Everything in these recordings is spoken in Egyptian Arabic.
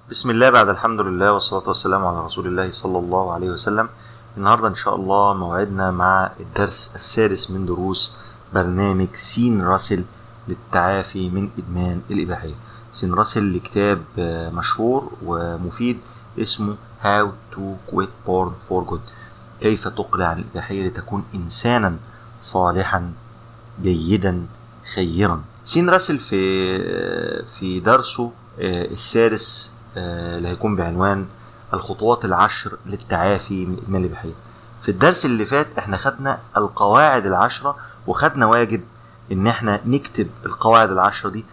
بسم الله بعد الحمد لله والصلاة والسلام على رسول الله صلى الله عليه وسلم النهاردة إن شاء الله موعدنا مع الدرس السادس من دروس برنامج سين راسل للتعافي من إدمان الإباحية سين راسل لكتاب آه، مشهور ومفيد اسمه How to Quit Porn for Good كيف تقلع عن الإباحية لتكون إنسانا صالحا جيدا خيرا سين راسل في آه، في درسه آه، السادس آه، اللي هيكون بعنوان الخطوات العشر للتعافي من إدمان الإباحية في الدرس اللي فات احنا خدنا القواعد العشرة وخدنا واجب ان احنا نكتب القواعد العشرة دي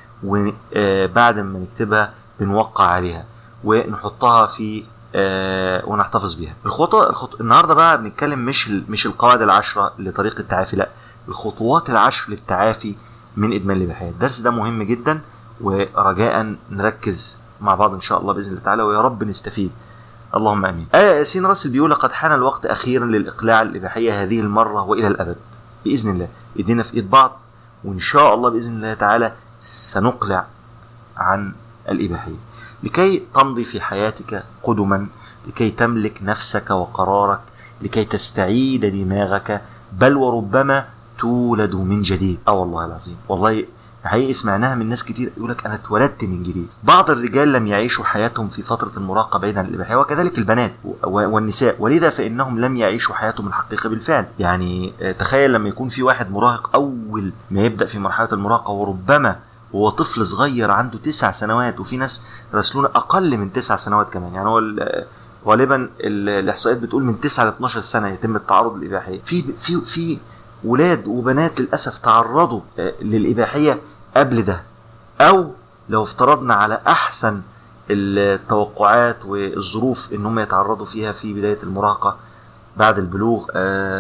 وبعد ما نكتبها بنوقع عليها ونحطها في آه، ونحتفظ بيها الخطوة الخط... النهارده بقى بنتكلم مش ال... مش القواعد العشرة لطريقة التعافي لا الخطوات العشر للتعافي من ادمان الاباحيه الدرس ده مهم جدا ورجاء نركز مع بعض ان شاء الله باذن الله تعالى ويا رب نستفيد اللهم امين آه سين راسل بيقول لقد حان الوقت اخيرا للاقلاع عن الاباحيه هذه المره والى الابد باذن الله ايدينا في ايد بعض وان شاء الله باذن الله تعالى سنقلع عن الاباحيه لكي تمضي في حياتك قدما لكي تملك نفسك وقرارك لكي تستعيد دماغك بل وربما تولد من جديد اه والله العظيم والله حقيقي سمعناها من ناس كتير يقول لك انا اتولدت من جديد بعض الرجال لم يعيشوا حياتهم في فتره المراهقه بعيدا عن الاباحيه وكذلك البنات و- والنساء ولذا فانهم لم يعيشوا حياتهم الحقيقيه بالفعل يعني آه، تخيل لما يكون في واحد مراهق اول ما يبدا في مرحله المراهقه وربما وهو طفل صغير عنده تسع سنوات وفي ناس راسلونا اقل من تسع سنوات كمان يعني هو ال- غالبا ال- الاحصائيات بتقول من 9 ل 12 سنه يتم التعرض للاباحيه في في في ولاد وبنات للاسف تعرضوا آه، للاباحيه قبل ده او لو افترضنا على احسن التوقعات والظروف ان هم يتعرضوا فيها في بدايه المراهقه بعد البلوغ آه،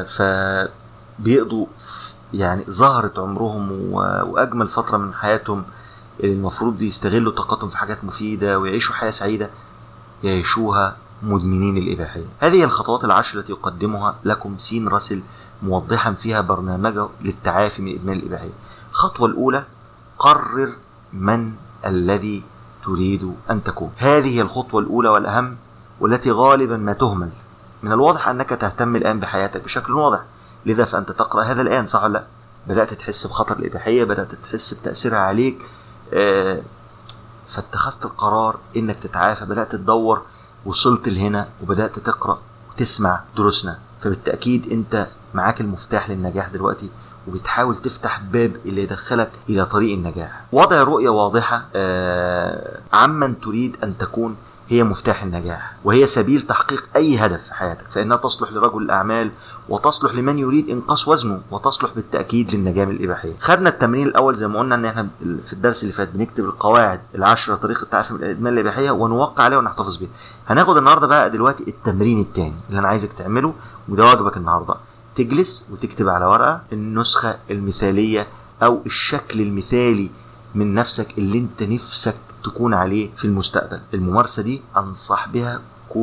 فبيقضوا يعني زهرة عمرهم و- واجمل فتره من حياتهم اللي المفروض يستغلوا طاقتهم في حاجات مفيده ويعيشوا حياه سعيده يعيشوها مدمنين الإباحية هذه الخطوات العشر التي يقدمها لكم سين راسل موضحا فيها برنامجه للتعافي من إدمان الإباحية الخطوة الأولى قرر من الذي تريد أن تكون هذه هي الخطوة الأولى والأهم والتي غالبا ما تهمل من الواضح أنك تهتم الآن بحياتك بشكل واضح لذا فأنت تقرأ هذا الآن صح ولا لا بدأت تحس بخطر الإباحية بدأت تحس بتأثيرها عليك آه، فاتخذت القرار انك تتعافى بدات تدور وصلت لهنا وبدات تقرا وتسمع دروسنا فبالتاكيد انت معاك المفتاح للنجاح دلوقتي وبتحاول تفتح باب اللي يدخلك الى طريق النجاح وضع رؤيه واضحه آه، عمن تريد ان تكون هي مفتاح النجاح وهي سبيل تحقيق اي هدف في حياتك فانها تصلح لرجل الاعمال وتصلح لمن يريد انقاص وزنه وتصلح بالتاكيد للنجاه من الاباحيه. خدنا التمرين الاول زي ما قلنا ان احنا في الدرس اللي فات بنكتب القواعد العشره طريقه التعافي من الادمان الاباحيه ونوقع عليها ونحتفظ بيها. هناخد النهارده بقى دلوقتي التمرين الثاني اللي انا عايزك تعمله وده واجبك النهارده. تجلس وتكتب على ورقه النسخه المثاليه او الشكل المثالي من نفسك اللي انت نفسك تكون عليه في المستقبل. الممارسه دي انصح بها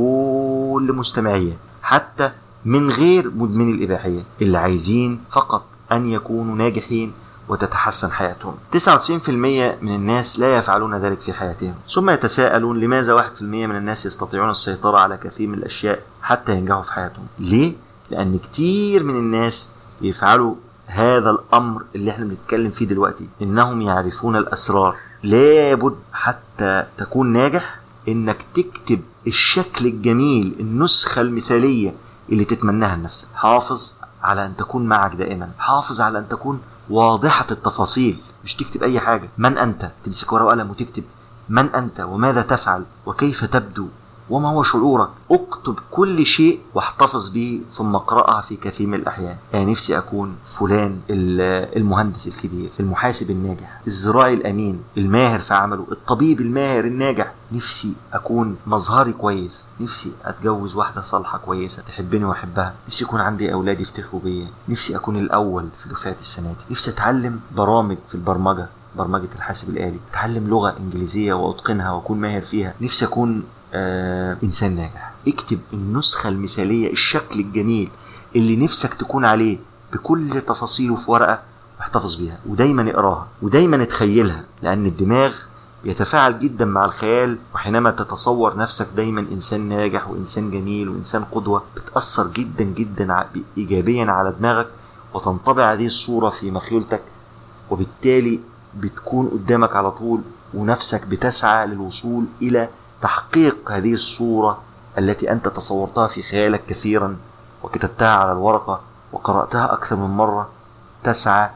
كل مستمعيه حتى من غير مدمني الإباحية اللي عايزين فقط أن يكونوا ناجحين وتتحسن حياتهم 99% من الناس لا يفعلون ذلك في حياتهم ثم يتساءلون لماذا 1% من الناس يستطيعون السيطرة على كثير من الأشياء حتى ينجحوا في حياتهم ليه؟ لأن كتير من الناس يفعلوا هذا الأمر اللي احنا بنتكلم فيه دلوقتي إنهم يعرفون الأسرار لابد حتى تكون ناجح إنك تكتب الشكل الجميل النسخة المثالية اللي تتمناها لنفسك حافظ على أن تكون معك دائما حافظ على أن تكون واضحة التفاصيل مش تكتب أي حاجة من أنت تمسك ورقة وقلم وتكتب من أنت وماذا تفعل وكيف تبدو وما هو شعورك اكتب كل شيء واحتفظ به ثم اقرأها في كثير من الأحيان أنا نفسي أكون فلان ال- المهندس الكبير المحاسب الناجح الزراعي الأمين الماهر في عمله الطبيب الماهر الناجح نفسي أكون مظهري كويس نفسي أتجوز واحدة صالحة كويسة تحبني وأحبها نفسي يكون عندي أولاد يفتخروا بيا نفسي أكون الأول في دفعة السنة دي نفسي أتعلم برامج في البرمجة برمجة الحاسب الآلي أتعلم لغة إنجليزية وأتقنها وأكون ماهر فيها نفسي أكون آه إنسان ناجح اكتب النسخة المثالية الشكل الجميل اللي نفسك تكون عليه بكل تفاصيله في ورقة واحتفظ بيها ودايما اقراها ودايما اتخيلها لأن الدماغ يتفاعل جدا مع الخيال وحينما تتصور نفسك دايما انسان ناجح وانسان جميل وانسان قدوه بتاثر جدا جدا ايجابيا على دماغك وتنطبع هذه الصوره في مخيلتك وبالتالي بتكون قدامك على طول ونفسك بتسعى للوصول الى تحقيق هذه الصوره التي انت تصورتها في خيالك كثيرا وكتبتها على الورقه وقراتها اكثر من مره تسعى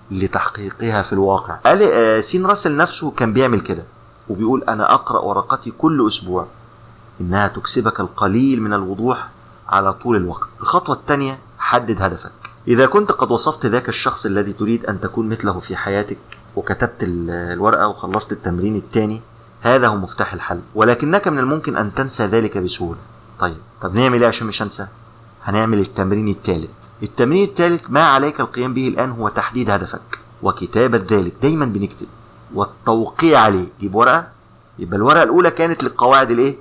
لتحقيقها في الواقع قال سين راسل نفسه كان بيعمل كده وبيقول أنا أقرأ ورقتي كل أسبوع إنها تكسبك القليل من الوضوح على طول الوقت الخطوة الثانية حدد هدفك إذا كنت قد وصفت ذاك الشخص الذي تريد أن تكون مثله في حياتك وكتبت الورقة وخلصت التمرين الثاني هذا هو مفتاح الحل ولكنك من الممكن أن تنسى ذلك بسهولة طيب طب نعمل إيه عشان مش أنسى هنعمل التمرين الثالث التمرين الثالث ما عليك القيام به الآن هو تحديد هدفك وكتابة ذلك دايما بنكتب والتوقيع عليه جيب ورقة يبقى الورقة الأولى كانت للقواعد الإيه؟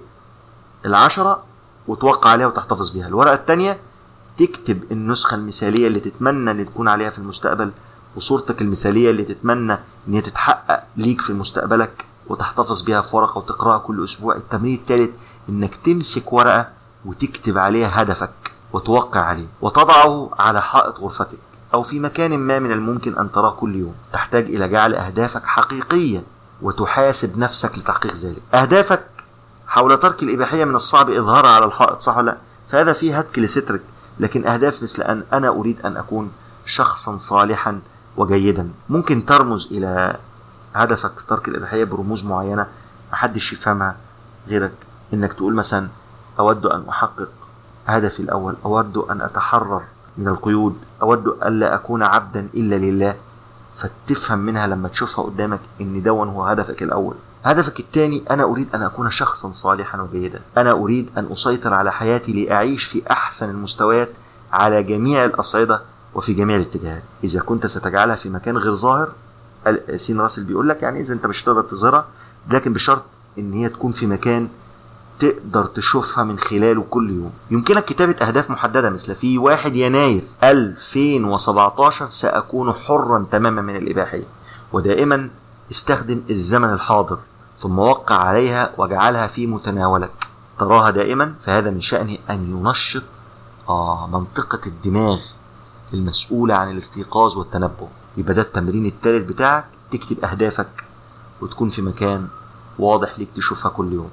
العشرة وتوقع عليها وتحتفظ بها الورقة الثانية تكتب النسخة المثالية اللي تتمنى أن تكون عليها في المستقبل وصورتك المثالية اللي تتمنى أن هي تتحقق ليك في مستقبلك وتحتفظ بيها في ورقة وتقرأها كل أسبوع التمرين الثالث إنك تمسك ورقة وتكتب عليها هدفك وتوقع عليه وتضعه على حائط غرفتك أو في مكان ما من الممكن أن تراه كل يوم تحتاج إلى جعل أهدافك حقيقية وتحاسب نفسك لتحقيق ذلك أهدافك حول ترك الإباحية من الصعب إظهارها على الحائط صح ولا لا فهذا فيه هتك لسترك لكن أهداف مثل أن أنا أريد أن أكون شخصا صالحا وجيدا ممكن ترمز إلى هدفك ترك الإباحية برموز معينة محدش يفهمها غيرك إنك تقول مثلا أود أن أحقق هدفي الأول أود أن أتحرر من القيود أود ألا أكون عبدا إلا لله فتفهم منها لما تشوفها قدامك إن دون هو هدفك الأول هدفك الثاني أنا أريد أن أكون شخصا صالحا وجيدا أنا أريد أن أسيطر على حياتي لأعيش في أحسن المستويات على جميع الأصعدة وفي جميع الاتجاهات إذا كنت ستجعلها في مكان غير ظاهر سين راسل بيقول لك يعني إذا أنت مش هتقدر تظهرها لكن بشرط إن هي تكون في مكان تقدر تشوفها من خلاله كل يوم يمكنك كتابة أهداف محددة مثل في 1 يناير 2017 سأكون حرا تماما من الإباحية ودائما استخدم الزمن الحاضر ثم وقع عليها واجعلها في متناولك تراها دائما فهذا من شأنه أن ينشط آه منطقة الدماغ المسؤولة عن الاستيقاظ والتنبه يبقى ده التمرين الثالث بتاعك تكتب أهدافك وتكون في مكان واضح ليك تشوفها كل يوم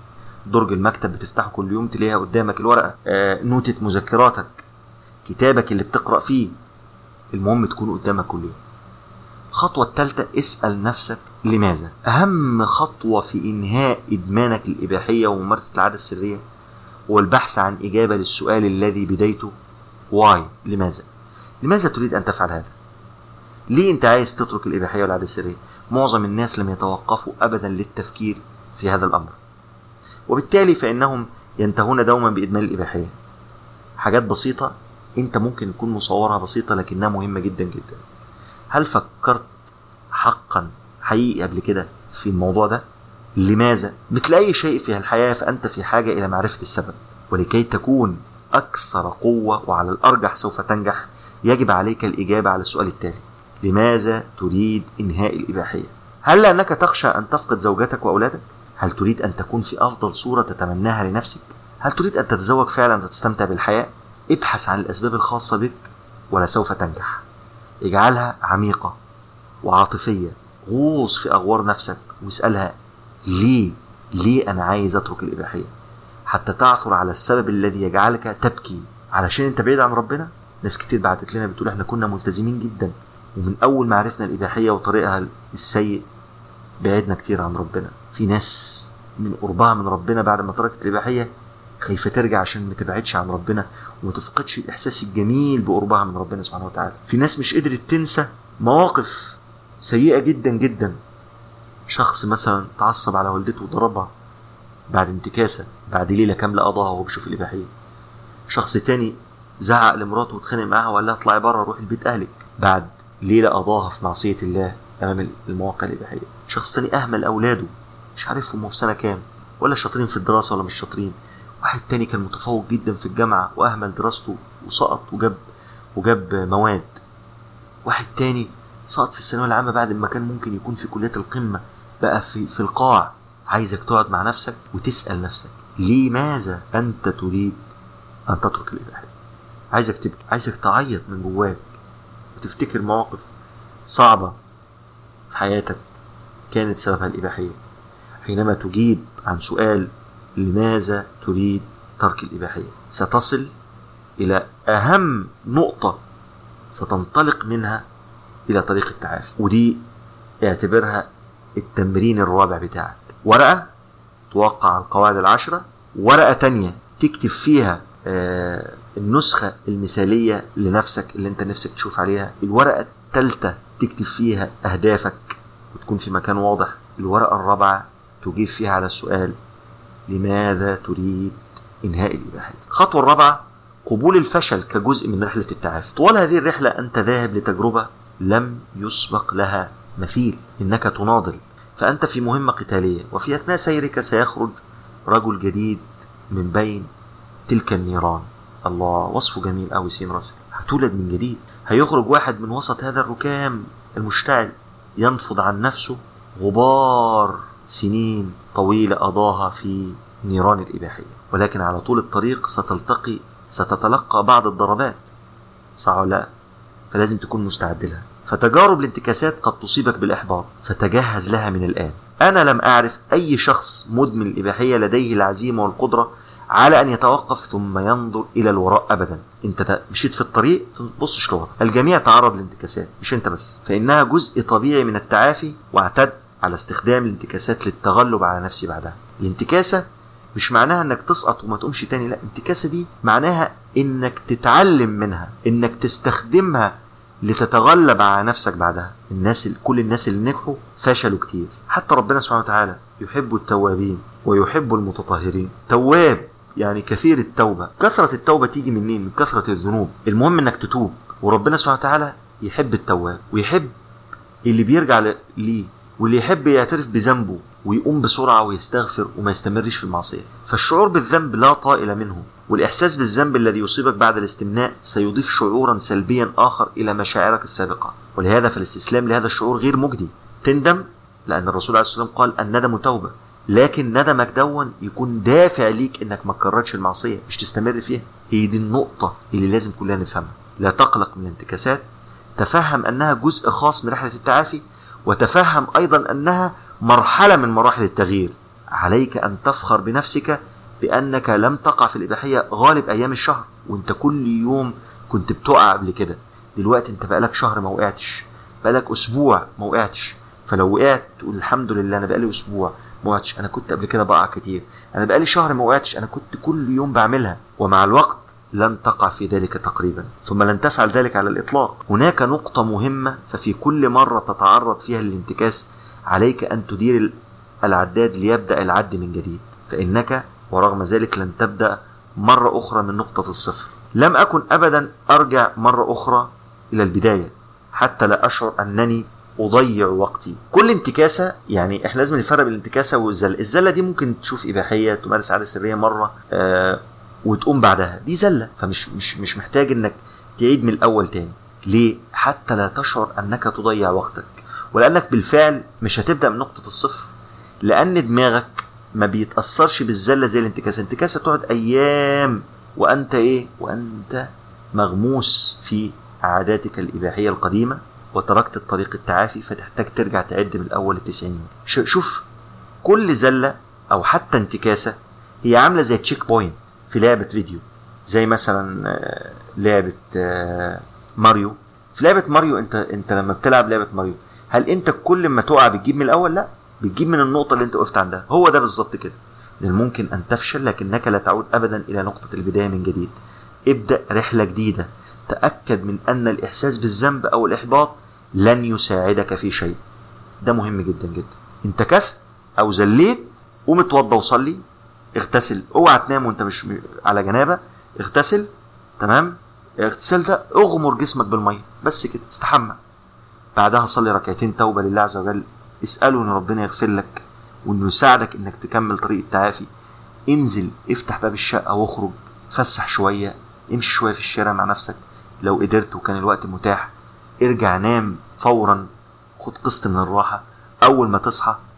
درج المكتب بتفتحه كل يوم تلاقيها قدامك الورقة آه نوتة مذكراتك كتابك اللي بتقرأ فيه المهم تكون قدامك كل يوم الخطوة الثالثة اسأل نفسك لماذا أهم خطوة في إنهاء إدمانك للإباحية وممارسة العادة السرية هو البحث عن إجابة للسؤال الذي بدايته واي لماذا لماذا تريد أن تفعل هذا ليه أنت عايز تترك الإباحية والعادة السرية معظم الناس لم يتوقفوا أبدا للتفكير في هذا الأمر وبالتالي فإنهم ينتهون دوما بإدمان الإباحية حاجات بسيطة أنت ممكن يكون مصورها بسيطة لكنها مهمة جدا جدا هل فكرت حقا حقيقي قبل كده في الموضوع ده لماذا مثل أي شيء في الحياة فأنت في حاجة إلى معرفة السبب ولكي تكون أكثر قوة وعلى الأرجح سوف تنجح يجب عليك الإجابة على السؤال التالي لماذا تريد إنهاء الإباحية هل لأنك تخشى أن تفقد زوجتك وأولادك هل تريد أن تكون في أفضل صورة تتمناها لنفسك هل تريد أن تتزوج فعلا وتستمتع بالحياة ابحث عن الأسباب الخاصة بك ولسوف تنجح اجعلها عميقة وعاطفية غوص في أغوار نفسك واسألها ليه ليه أنا عايز أترك الإباحية حتى تعثر على السبب الذي يجعلك تبكي علشان أنت بعيد عن ربنا ناس كتير بعتت لنا بتقول احنا كنا ملتزمين جدا ومن أول ما عرفنا الإباحية وطريقها السيء بعدنا كتير عن ربنا في ناس من قربها من ربنا بعد ما تركت الإباحية خايفة ترجع عشان ما تبعدش عن ربنا وما تفقدش الإحساس الجميل بقربها من ربنا سبحانه وتعالى في ناس مش قدرت تنسى مواقف سيئة جدا جدا شخص مثلا تعصب على والدته وضربها بعد انتكاسة بعد ليلة كاملة قضاها وهو بيشوف الإباحية شخص تاني زعق لمراته واتخانق معاها وقال لها اطلعي بره روحي البيت أهلك بعد ليلة قضاها في معصية الله أمام المواقع الإباحية شخص تاني أهمل أولاده مش عارفهم في سنة كام ولا شاطرين في الدراسة ولا مش شاطرين واحد تاني كان متفوق جدا في الجامعة وأهمل دراسته وسقط وجاب وجاب مواد واحد تاني سقط في الثانوية العامة بعد ما كان ممكن يكون في كليات القمة بقى في, في القاع عايزك تقعد مع نفسك وتسأل نفسك لماذا أنت تريد أن تترك الإباحية عايزك تبكي عايزك تعيط من جواك وتفتكر مواقف صعبة في حياتك كانت سببها الإباحية حينما تجيب عن سؤال لماذا تريد ترك الإباحية ستصل إلى أهم نقطة ستنطلق منها إلى طريق التعافي ودي اعتبرها التمرين الرابع بتاعك ورقة توقع القواعد العشرة ورقة تانية تكتب فيها آه النسخة المثالية لنفسك اللي انت نفسك تشوف عليها الورقة التالتة تكتب فيها أهدافك وتكون في مكان واضح الورقة الرابعة تجيب فيها على السؤال لماذا تريد إنهاء الإباحية الخطوة الرابعة قبول الفشل كجزء من رحلة التعافي طوال هذه الرحلة أنت ذاهب لتجربة لم يسبق لها مثيل إنك تناضل فأنت في مهمة قتالية وفي أثناء سيرك سيخرج رجل جديد من بين تلك النيران الله وصفه جميل أوي سين راسل هتولد من جديد هيخرج واحد من وسط هذا الركام المشتعل ينفض عن نفسه غبار سنين طويلة قضاها في نيران الإباحية ولكن على طول الطريق ستلتقي ستتلقى بعض الضربات صح ولا لا فلازم تكون مستعد لها فتجارب الانتكاسات قد تصيبك بالإحباط فتجهز لها من الآن أنا لم أعرف أي شخص مدمن الإباحية لديه العزيمة والقدرة على أن يتوقف ثم ينظر إلى الوراء أبدا أنت مشيت في الطريق تبصش لورا الجميع تعرض لانتكاسات مش أنت بس فإنها جزء طبيعي من التعافي واعتد على استخدام الانتكاسات للتغلب على نفسي بعدها الانتكاسة مش معناها انك تسقط وما تقومش تاني لا الانتكاسة دي معناها انك تتعلم منها انك تستخدمها لتتغلب على نفسك بعدها الناس كل الناس اللي نجحوا فشلوا كتير حتى ربنا سبحانه وتعالى يحب التوابين ويحب المتطهرين تواب يعني كثير التوبة كثرة التوبة تيجي منين من كثرة الذنوب المهم انك تتوب وربنا سبحانه وتعالى يحب التواب ويحب اللي بيرجع ليه واللي يحب يعترف بذنبه ويقوم بسرعة ويستغفر وما يستمرش في المعصية فالشعور بالذنب لا طائل منه والإحساس بالذنب الذي يصيبك بعد الاستمناء سيضيف شعورا سلبيا آخر إلى مشاعرك السابقة ولهذا فالاستسلام لهذا الشعور غير مجدي تندم لأن الرسول عليه الصلاة والسلام قال الندم توبة لكن ندمك دون يكون دافع ليك انك ما تكررش المعصيه مش تستمر فيها هي دي النقطه اللي لازم كلنا نفهمها لا تقلق من الانتكاسات تفهم انها جزء خاص من رحله التعافي وتفهم ايضا انها مرحله من مراحل التغيير عليك ان تفخر بنفسك بانك لم تقع في الاباحيه غالب ايام الشهر وانت كل يوم كنت بتقع قبل كده دلوقتي انت بقالك شهر ما وقعتش بقالك اسبوع ما وقعتش فلو وقعت تقول الحمد لله انا بقالي اسبوع ما وقعتش انا كنت قبل كده بقع كتير انا بقالي شهر ما وقعتش انا كنت كل يوم بعملها ومع الوقت لن تقع في ذلك تقريبا ثم لن تفعل ذلك على الاطلاق هناك نقطه مهمه ففي كل مره تتعرض فيها للانتكاس عليك ان تدير العداد ليبدا العد من جديد فانك ورغم ذلك لن تبدا مره اخرى من نقطه الصفر لم اكن ابدا ارجع مره اخرى الى البدايه حتى لا اشعر انني اضيع وقتي كل انتكاسه يعني احنا لازم نفرق بين الانتكاسه والزله الزله دي ممكن تشوف اباحيه تمارس عاده سريه مره آه وتقوم بعدها دي زله فمش مش مش محتاج انك تعيد من الاول تاني ليه حتى لا تشعر انك تضيع وقتك ولانك بالفعل مش هتبدا من نقطه الصفر لان دماغك ما بيتاثرش بالزله زي الانتكاسه الانتكاسه تقعد ايام وانت ايه وانت مغموس في عاداتك الاباحيه القديمه وتركت الطريق التعافي فتحتاج ترجع تعد من الاول التسعين يوم شوف كل زله او حتى انتكاسه هي عامله زي تشيك بوينت في لعبه فيديو زي مثلا لعبه ماريو في لعبه ماريو انت انت لما بتلعب لعبه ماريو هل انت كل ما تقع بتجيب من الاول لا بتجيب من النقطه اللي انت وقفت عندها هو ده بالظبط كده لان ممكن ان تفشل لكنك لا تعود ابدا الى نقطه البدايه من جديد ابدا رحله جديده تاكد من ان الاحساس بالذنب او الاحباط لن يساعدك في شيء ده مهم جدا جدا انتكست او زليت قوم اتوضى وصلي اغتسل اوعى تنام وانت مش على جنابه اغتسل تمام الاغتسال ده اغمر جسمك بالميه بس كده استحمى بعدها صلي ركعتين توبه لله عز وجل اساله ان ربنا يغفر لك وانه يساعدك انك تكمل طريق التعافي انزل افتح باب الشقه واخرج فسح شويه امشي شويه في الشارع مع نفسك لو قدرت وكان الوقت متاح ارجع نام فورا خد قسط من الراحة أول ما تصحى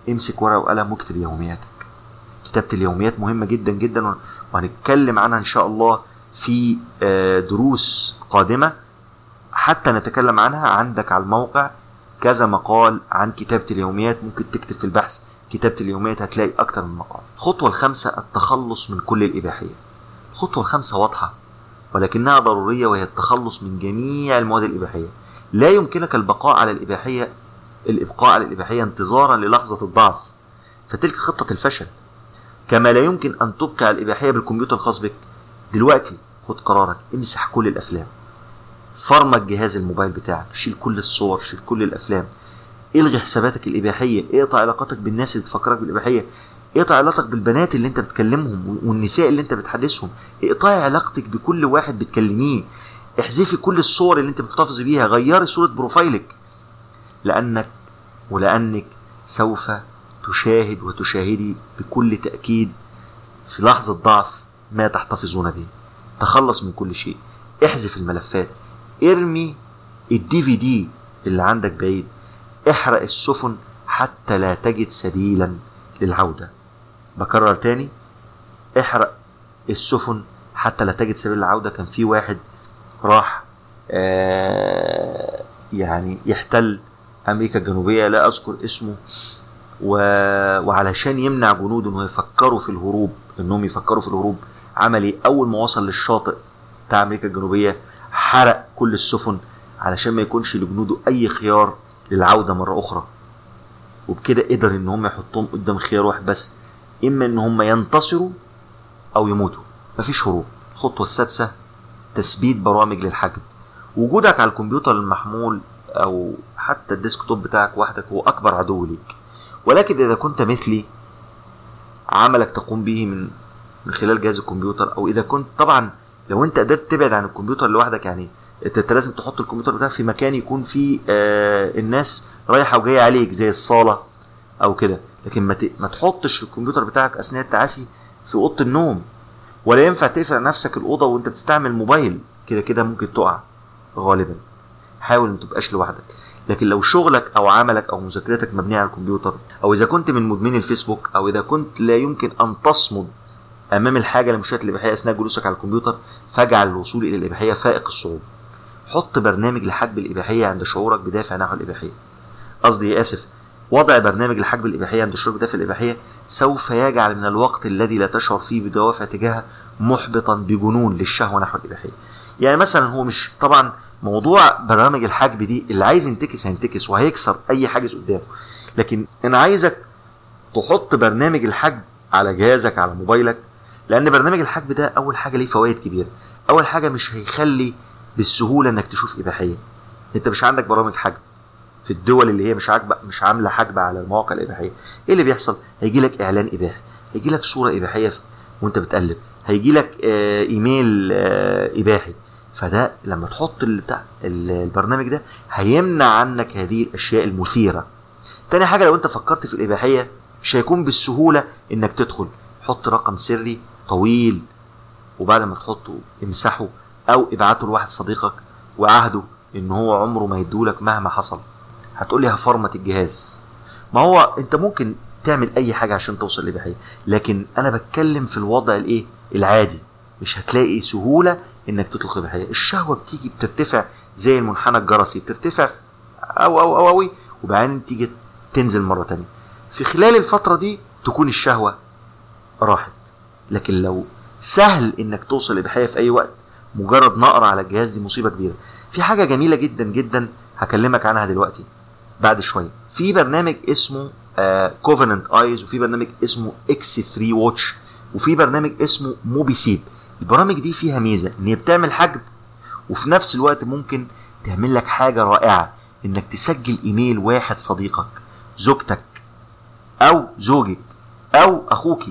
امسك ورقه وقلم واكتب يومياتك كتابه اليوميات مهمه جدا جدا وهنتكلم عنها ان شاء الله في آه، دروس قادمه حتى نتكلم عنها عندك على الموقع كذا مقال عن كتابة اليوميات ممكن تكتب في البحث كتابة اليوميات هتلاقي أكتر من مقال الخطوة الخامسة التخلص من كل الإباحية الخطوة الخامسة واضحة ولكنها ضرورية وهي التخلص من جميع المواد الإباحية لا يمكنك البقاء على الإباحية الإبقاء على الإباحية انتظارا للحظة الضعف فتلك خطة الفشل كما لا يمكن أن تبقى على الإباحية بالكمبيوتر الخاص بك دلوقتي خد قرارك امسح كل الأفلام فرمت جهاز الموبايل بتاعك شيل كل الصور شيل كل الافلام الغي حساباتك الاباحيه اقطع علاقاتك بالناس اللي بتفكرك بالاباحيه اقطع علاقتك بالبنات اللي انت بتكلمهم والنساء اللي انت بتحدثهم اقطعي علاقتك بكل واحد بتكلميه احذفي كل الصور اللي انت بتحتفظي بيها غيري صوره بروفايلك لانك ولانك سوف تشاهد وتشاهدي بكل تاكيد في لحظه ضعف ما تحتفظون به تخلص من كل شيء احذف الملفات ارمي الدي في دي اللي عندك بعيد احرق السفن حتى لا تجد سبيلا للعودة بكرر تاني احرق السفن حتى لا تجد سبيل للعودة كان في واحد راح آه يعني يحتل أمريكا الجنوبية لا أذكر اسمه و... وعلشان يمنع جنوده انه يفكروا في الهروب انهم يفكروا في الهروب عمل ايه اول ما وصل للشاطئ بتاع امريكا الجنوبيه حرق كل السفن علشان ما يكونش لجنوده اي خيار للعوده مره اخرى وبكده قدر ان هم يحطهم قدام خيار واحد بس اما ان هم ينتصروا او يموتوا مفيش هروب الخطوه السادسه تثبيت برامج للحجب وجودك على الكمبيوتر المحمول او حتى الديسكتوب بتاعك وحدك هو اكبر عدو ليك ولكن اذا كنت مثلي عملك تقوم به من من خلال جهاز الكمبيوتر او اذا كنت طبعا لو انت قدرت تبعد عن الكمبيوتر لوحدك يعني انت لازم تحط الكمبيوتر بتاعك في مكان يكون فيه آه الناس رايحه وجايه عليك زي الصاله او كده لكن ما ما تحطش الكمبيوتر بتاعك اثناء التعافي في اوضه النوم ولا ينفع تقفل نفسك الاوضه وانت بتستعمل موبايل كده كده ممكن تقع غالبا حاول ما تبقاش لوحدك لكن لو شغلك او عملك او مذاكرتك مبنيه على الكمبيوتر او اذا كنت من مدمني الفيسبوك او اذا كنت لا يمكن ان تصمد امام الحاجه لمشاهده الاباحيه اثناء جلوسك على الكمبيوتر فاجعل الوصول الى الاباحيه فائق الصعوبه حط برنامج لحجب الاباحيه عند شعورك بدافع نحو الاباحيه قصدي اسف وضع برنامج لحجب الاباحيه عند شعورك بدافع الاباحيه سوف يجعل من الوقت الذي لا تشعر فيه بدوافع تجاهها محبطا بجنون للشهوه نحو الاباحيه يعني مثلا هو مش طبعا موضوع برامج الحجب دي اللي عايز ينتكس هينتكس وهيكسر اي حاجز قدامه لكن انا عايزك تحط برنامج الحجب على جهازك على موبايلك لان برنامج الحجب ده اول حاجه ليه فوائد كبيره اول حاجه مش هيخلي بالسهوله انك تشوف اباحيه انت مش عندك برامج حجب في الدول اللي هي مش عاجبه مش عامله حجب على المواقع الاباحيه ايه اللي بيحصل هيجي لك اعلان اباحي هيجي لك صوره اباحيه وانت بتقلب هيجي لك آه ايميل آه اباحي فده لما تحط بتاع البرنامج ده هيمنع عنك هذه الاشياء المثيره تاني حاجه لو انت فكرت في الاباحيه مش هيكون بالسهوله انك تدخل حط رقم سري طويل وبعد ما تحطه امسحه او ابعته لواحد صديقك وعهده ان هو عمره ما يدولك مهما حصل هتقول لي هفرمت الجهاز ما هو انت ممكن تعمل اي حاجه عشان توصل لاباحيه لكن انا بتكلم في الوضع الايه العادي مش هتلاقي سهوله انك تطلق اباحيه الشهوه بتيجي بترتفع زي المنحنى الجرسي بترتفع او او او اوي وبعدين تيجي تنزل مره تانية في خلال الفتره دي تكون الشهوه راحت لكن لو سهل انك توصل لاباحيه في اي وقت مجرد نقرة على الجهاز دي مصيبه كبيره في حاجه جميله جدا جدا هكلمك عنها دلوقتي بعد شويه في برنامج اسمه كوفننت uh, ايز وفي برنامج اسمه اكس 3 واتش وفي برنامج اسمه موبي سيب البرامج دي فيها ميزه ان هي بتعمل حجب وفي نفس الوقت ممكن تعمل لك حاجه رائعه انك تسجل ايميل واحد صديقك زوجتك او زوجك او اخوكي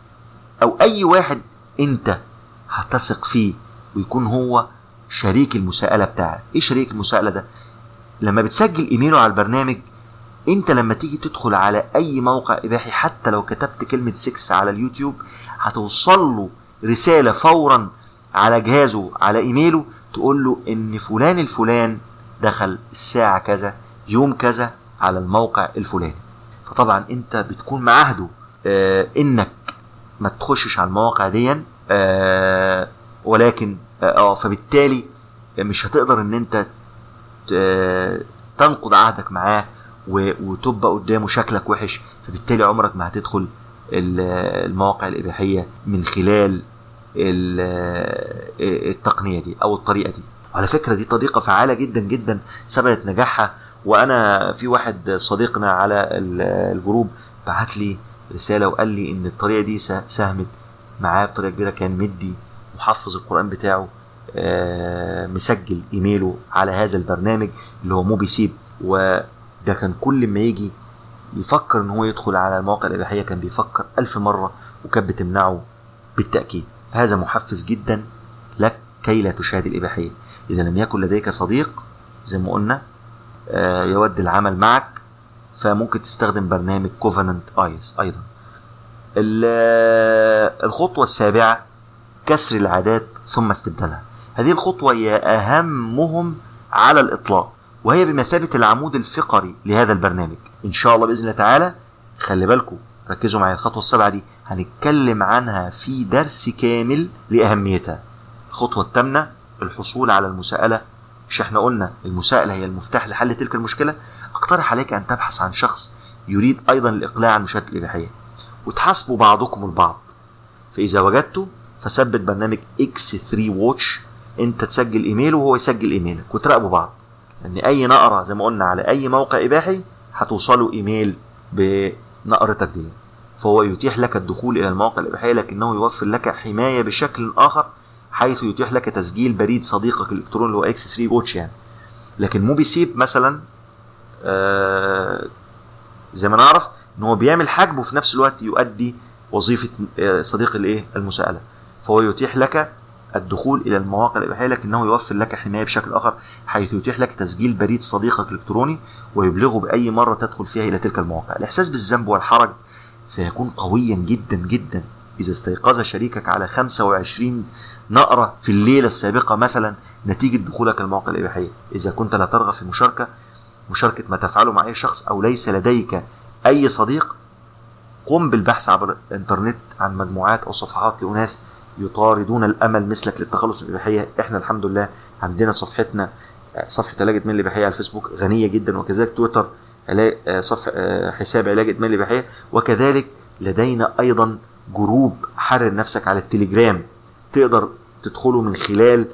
او اي واحد انت هتثق فيه ويكون هو شريك المساءلة بتاعك ايه شريك المساءلة ده لما بتسجل ايميله على البرنامج انت لما تيجي تدخل على اي موقع اباحي حتى لو كتبت كلمة سكس على اليوتيوب هتوصل له رسالة فورا على جهازه على ايميله تقول له ان فلان الفلان دخل الساعة كذا يوم كذا على الموقع الفلاني فطبعا انت بتكون معاهده آه انك ما تخشش على المواقع دي آه ولكن اه آه، فبالتالي مش هتقدر ان انت ت- تنقض عهدك معاه و- وتبقى قدامه شكلك وحش فبالتالي عمرك ما هتدخل ال- المواقع الإباحية من خلال ال- التقنية دي أو الطريقة دي على فكرة دي طريقة فعالة جدا جدا ثبتت نجاحها وأنا في واحد صديقنا على ال- الجروب بعت لي رسالة وقال لي إن الطريقة دي س- ساهمت معاه بطريقة كبيرة كان مدي محفظ القرآن بتاعه آه، مسجل ايميله على هذا البرنامج اللي هو موبي سيب وده كان كل ما يجي يفكر ان هو يدخل على المواقع الاباحيه كان بيفكر ألف مره وكانت بتمنعه بالتاكيد هذا محفز جدا لك كي لا تشاهد الاباحيه اذا لم يكن لديك صديق زي ما قلنا آه، يود العمل معك فممكن تستخدم برنامج كوفننت ايز ايضا ال- الخطوه السابعه كسر العادات ثم استبدالها هذه الخطوة هي أهمهم على الإطلاق وهي بمثابة العمود الفقري لهذا البرنامج إن شاء الله بإذن الله تعالى خلي بالكم ركزوا معايا الخطوة السابعة دي هنتكلم عنها في درس كامل لأهميتها الخطوة الثامنة الحصول على المساءلة مش احنا قلنا المساءلة هي المفتاح لحل تلك المشكلة اقترح عليك أن تبحث عن شخص يريد أيضا الإقلاع عن المشاهدة الإباحية وتحاسبوا بعضكم البعض فإذا وجدته فثبت برنامج X3 واتش انت تسجل ايميله وهو يسجل ايميلك وتراقبوا بعض لان اي نقره زي ما قلنا على اي موقع اباحي هتوصله ايميل بنقرتك دي فهو يتيح لك الدخول الى المواقع الاباحيه لكنه يوفر لك حمايه بشكل اخر حيث يتيح لك تسجيل بريد صديقك الالكتروني اللي هو اكس 3 واتش يعني لكن موبي سيب مثلا آه زي ما نعرف ان هو بيعمل حجب وفي نفس الوقت يؤدي وظيفه آه، صديق الايه المساءله فهو يتيح لك الدخول الى المواقع الاباحيه لكنه يوفر لك حمايه بشكل اخر حيث يتيح لك تسجيل بريد صديقك الالكتروني ويبلغه باي مره تدخل فيها الى تلك المواقع الاحساس بالذنب والحرج سيكون قويا جدا جدا اذا استيقظ شريكك على 25 نقره في الليله السابقه مثلا نتيجه دخولك المواقع الاباحيه اذا كنت لا ترغب في مشاركه مشاركه ما تفعله مع اي شخص او ليس لديك اي صديق قم بالبحث عبر الانترنت عن مجموعات او صفحات لاناس يطاردون الامل مثلك للتخلص من الاباحيه احنا الحمد لله عندنا صفحتنا صفحه علاج ادمان الاباحيه على الفيسبوك غنيه جدا وكذلك تويتر علاج آه، صفح آه، حساب علاج ادمان الاباحيه وكذلك لدينا ايضا جروب حرر نفسك على التليجرام تقدر تدخله من خلال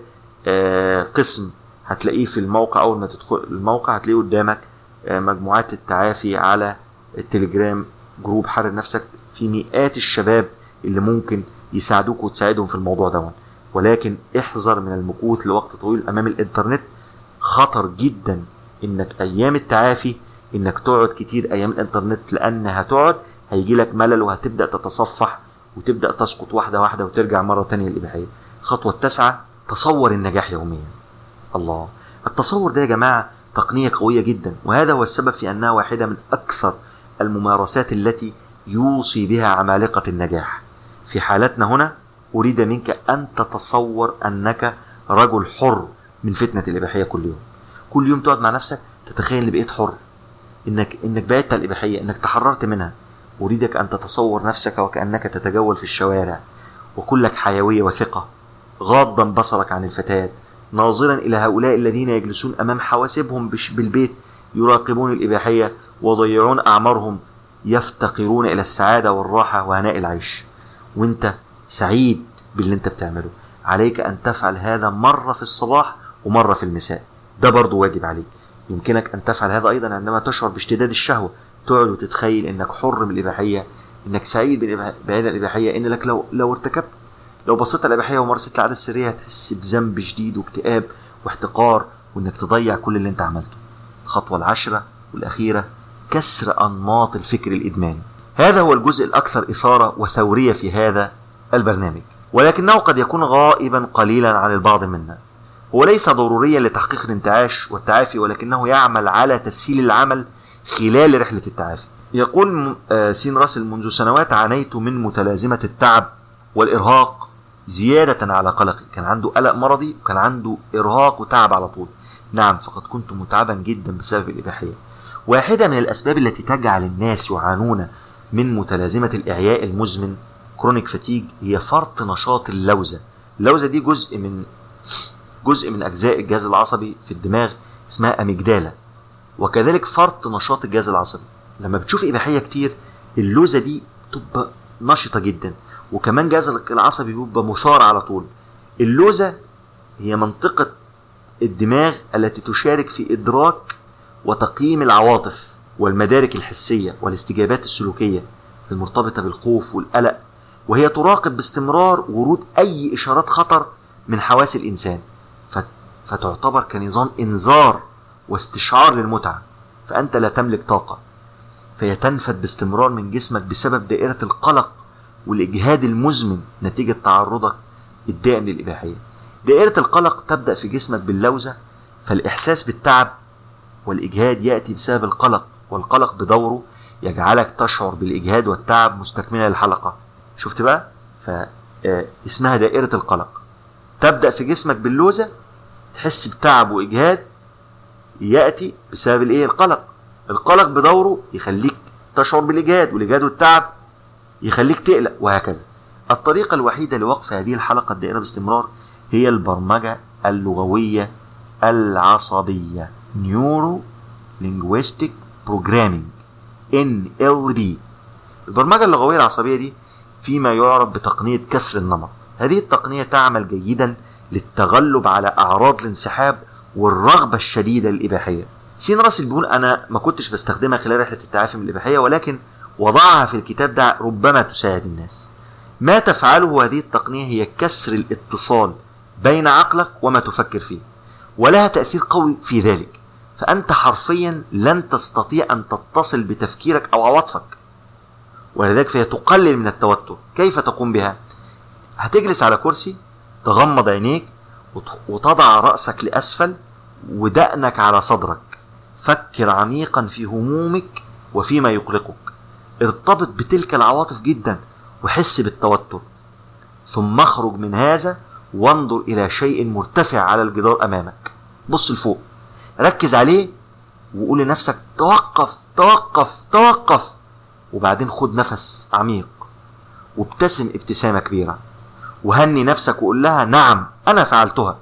آه، قسم هتلاقيه في الموقع اول ما تدخل الموقع هتلاقيه قدامك آه، مجموعات التعافي على التليجرام جروب حرر نفسك في مئات الشباب اللي ممكن يساعدوك وتساعدهم في الموضوع ده ولكن احذر من المكوث لوقت طويل امام الانترنت خطر جدا انك ايام التعافي انك تقعد كتير ايام الانترنت لان هتقعد هيجي لك ملل وهتبدا تتصفح وتبدا تسقط واحده واحده وترجع مره تانية للاباحيه الخطوه التاسعه تصور النجاح يوميا الله التصور ده يا جماعه تقنيه قويه جدا وهذا هو السبب في انها واحده من اكثر الممارسات التي يوصي بها عمالقه النجاح في حالتنا هنا أريد منك أن تتصور أنك رجل حر من فتنة الإباحية كل يوم كل يوم تقعد مع نفسك تتخيل إنك بقيت حر إنك إنك بعدت عن الإباحية إنك تحررت منها أريدك أن تتصور نفسك وكأنك تتجول في الشوارع وكلك حيوية وثقة غاضا بصرك عن الفتاة ناظرا إلى هؤلاء الذين يجلسون أمام حواسبهم بش- بالبيت يراقبون الإباحية ويضيعون أعمارهم يفتقرون إلى السعادة والراحة وهناء العيش وانت سعيد باللي انت بتعمله عليك ان تفعل هذا مرة في الصباح ومرة في المساء ده برضو واجب عليك يمكنك ان تفعل هذا ايضا عندما تشعر باشتداد الشهوة تقعد وتتخيل انك حر من الاباحية انك سعيد بالإباح- بعيد عن الاباحية ان لك لو لو ارتكبت لو بصيت على الاباحية ومارست العادة السرية هتحس بذنب شديد واكتئاب واحتقار وانك تضيع كل اللي انت عملته الخطوة العاشرة والاخيرة كسر انماط الفكر الادماني هذا هو الجزء الأكثر إثارة وثورية في هذا البرنامج ولكنه قد يكون غائبا قليلا عن البعض منا هو ليس ضروريا لتحقيق الانتعاش والتعافي ولكنه يعمل على تسهيل العمل خلال رحلة التعافي يقول م- آه، سين راسل منذ سنوات عانيت من متلازمة التعب والإرهاق زيادة على قلقي كان عنده قلق مرضي وكان عنده إرهاق وتعب على طول نعم فقد كنت متعبا جدا بسبب الإباحية واحدة من الأسباب التي تجعل الناس يعانون من متلازمة الإعياء المزمن كرونيك فاتيج هي فرط نشاط اللوزة اللوزة دي جزء من جزء من أجزاء الجهاز العصبي في الدماغ اسمها أميجدالا وكذلك فرط نشاط الجهاز العصبي لما بتشوف إباحية كتير اللوزة دي تبقى نشطة جدا وكمان جهاز العصبي بيبقى مثار على طول اللوزة هي منطقة الدماغ التي تشارك في إدراك وتقييم العواطف والمدارك الحسية والاستجابات السلوكية المرتبطة بالخوف والقلق وهي تراقب باستمرار ورود أي إشارات خطر من حواس الإنسان فتعتبر كنظام إنذار واستشعار للمتعة فأنت لا تملك طاقة فهي تنفد باستمرار من جسمك بسبب دائرة القلق والإجهاد المزمن نتيجة تعرضك الدائم للإباحية دائرة القلق تبدأ في جسمك باللوزة فالإحساس بالتعب والإجهاد يأتي بسبب القلق والقلق بدوره يجعلك تشعر بالإجهاد والتعب مستكملة للحلقة شفت بقى فاسمها دائرة القلق تبدأ في جسمك باللوزة تحس بتعب وإجهاد يأتي بسبب الإيه القلق القلق بدوره يخليك تشعر بالإجهاد والإجهاد والتعب يخليك تقلق وهكذا الطريقة الوحيدة لوقف هذه الحلقة الدائرة باستمرار هي البرمجة اللغوية العصبية نيورو لينجويستيك بروجرامينج NLP البرمجة اللغوية العصبية دي فيما يعرف بتقنية كسر النمط هذه التقنية تعمل جيدا للتغلب على أعراض الانسحاب والرغبة الشديدة للإباحية سين راسل بيقول أنا ما كنتش بستخدمها خلال رحلة التعافي من الإباحية ولكن وضعها في الكتاب ده ربما تساعد الناس ما تفعله هذه التقنية هي كسر الاتصال بين عقلك وما تفكر فيه ولها تأثير قوي في ذلك فأنت حرفيا لن تستطيع أن تتصل بتفكيرك أو عواطفك ولذلك فهي تقلل من التوتر كيف تقوم بها هتجلس على كرسي تغمض عينيك وتضع رأسك لأسفل ودقنك على صدرك فكر عميقا في همومك وفيما يقلقك ارتبط بتلك العواطف جدا وحس بالتوتر ثم اخرج من هذا وانظر إلى شيء مرتفع على الجدار أمامك بص لفوق ركز عليه وقول لنفسك توقف توقف توقف وبعدين خد نفس عميق وابتسم ابتسامة كبيرة وهني نفسك وقول لها نعم أنا فعلتها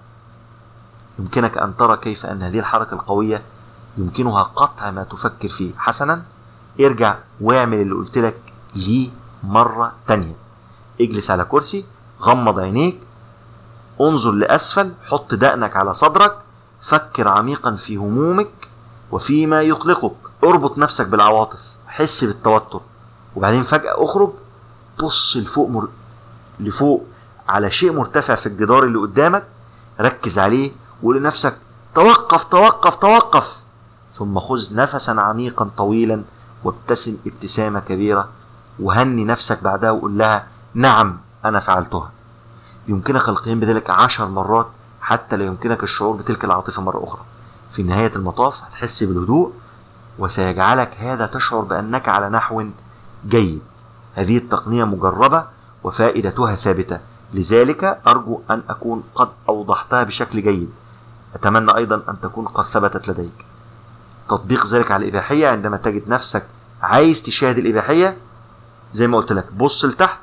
يمكنك أن ترى كيف أن هذه الحركة القوية يمكنها قطع ما تفكر فيه حسنا ارجع واعمل اللي قلت لك ليه مرة تانية اجلس على كرسي غمض عينيك انظر لأسفل حط دقنك على صدرك فكر عميقا في همومك وفيما يقلقك اربط نفسك بالعواطف حس بالتوتر وبعدين فجأة اخرج بص لفوق مر... لفوق على شيء مرتفع في الجدار اللي قدامك ركز عليه وقول لنفسك توقف توقف توقف ثم خذ نفسا عميقا طويلا وابتسم ابتسامة كبيرة وهني نفسك بعدها وقول لها نعم أنا فعلتها يمكنك القيام بذلك عشر مرات حتى لا يمكنك الشعور بتلك العاطفة مرة أخرى في نهاية المطاف هتحس بالهدوء وسيجعلك هذا تشعر بأنك على نحو جيد هذه التقنية مجربة وفائدتها ثابتة لذلك أرجو أن أكون قد أوضحتها بشكل جيد أتمنى أيضا أن تكون قد ثبتت لديك تطبيق ذلك على الإباحية عندما تجد نفسك عايز تشاهد الإباحية زي ما قلت لك بص لتحت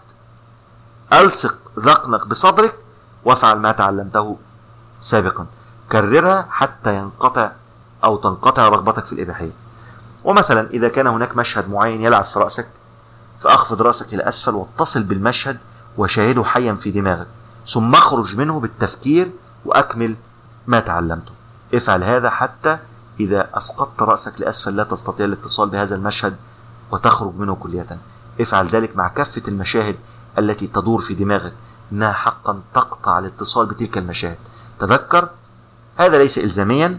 ألصق ذقنك بصدرك وافعل ما تعلمته سابقا كررها حتى ينقطع أو تنقطع رغبتك في الإباحية ومثلا إذا كان هناك مشهد معين يلعب في رأسك فأخفض رأسك إلى أسفل واتصل بالمشهد وشاهده حيا في دماغك ثم اخرج منه بالتفكير وأكمل ما تعلمته افعل هذا حتى إذا أسقطت رأسك لأسفل لا تستطيع الاتصال بهذا المشهد وتخرج منه كلية افعل ذلك مع كافة المشاهد التي تدور في دماغك إنها حقا تقطع الاتصال بتلك المشاهد تذكر هذا ليس إلزاميا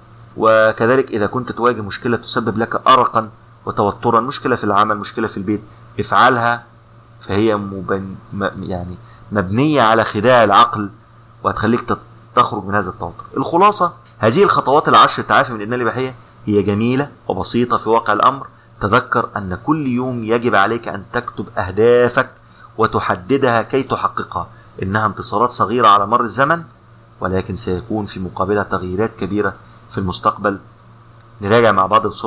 وكذلك إذا كنت تواجه مشكلة تسبب لك أرقا وتوترا مشكلة في العمل مشكلة في البيت افعلها فهي مبن يعني مبنية على خداع العقل وهتخليك تخرج من هذا التوتر الخلاصة هذه الخطوات العشر التعافي من الإدمان الإباحية هي جميلة وبسيطة في واقع الأمر تذكر أن كل يوم يجب عليك أن تكتب أهدافك وتحددها كي تحققها إنها انتصارات صغيرة على مر الزمن ولكن سيكون في مقابلها تغييرات كبيرة في المستقبل نراجع مع بعض بسرعة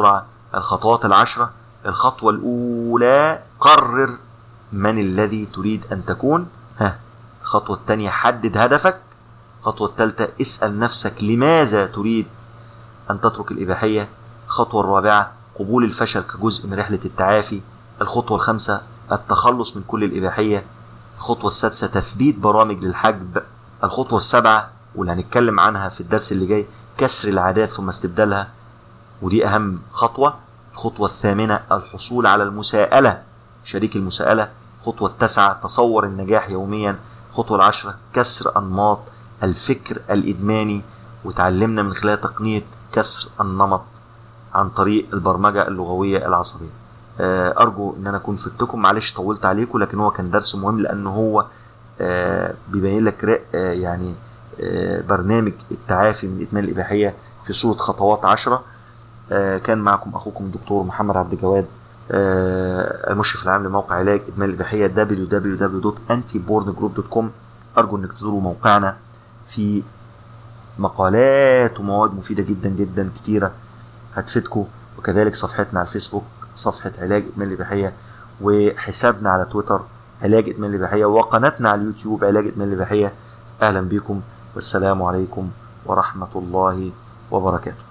الخطوات العشرة الخطوة الأولى قرر من الذي تريد أن تكون ها الخطوة الثانية حدد هدفك الخطوة الثالثة اسأل نفسك لماذا تريد أن تترك الإباحية الخطوة الرابعة قبول الفشل كجزء من رحلة التعافي الخطوة الخامسة التخلص من كل الإباحية الخطوة السادسة تثبيت برامج للحجب الخطوة السابعة واللي هنتكلم عنها في الدرس اللي جاي كسر العادات ثم استبدالها ودي أهم خطوة الخطوة الثامنة الحصول على المساءلة شريك المساءلة الخطوة التاسعة تصور النجاح يوميا الخطوة العشرة كسر أنماط الفكر الإدماني وتعلمنا من خلال تقنية كسر النمط عن طريق البرمجة اللغوية العصبية أرجو إن أنا أكون فدتكم معلش طولت عليكم لكن هو كان درس مهم لأن هو بيبين لك يعني برنامج التعافي من الإدمان الإباحية في صورة خطوات عشرة كان معكم أخوكم الدكتور محمد عبد الجواد المشرف العام لموقع علاج إدمان الإباحية www.antiborngroup.com أرجو إنك تزوروا موقعنا في مقالات ومواد مفيدة جدا جدا كتيرة هتفيدكم وكذلك صفحتنا على الفيسبوك صفحة علاج إدمان الإباحية وحسابنا على تويتر علاج إدمان الإباحية وقناتنا على اليوتيوب علاج إدمان الإباحية أهلا بكم والسلام عليكم ورحمة الله وبركاته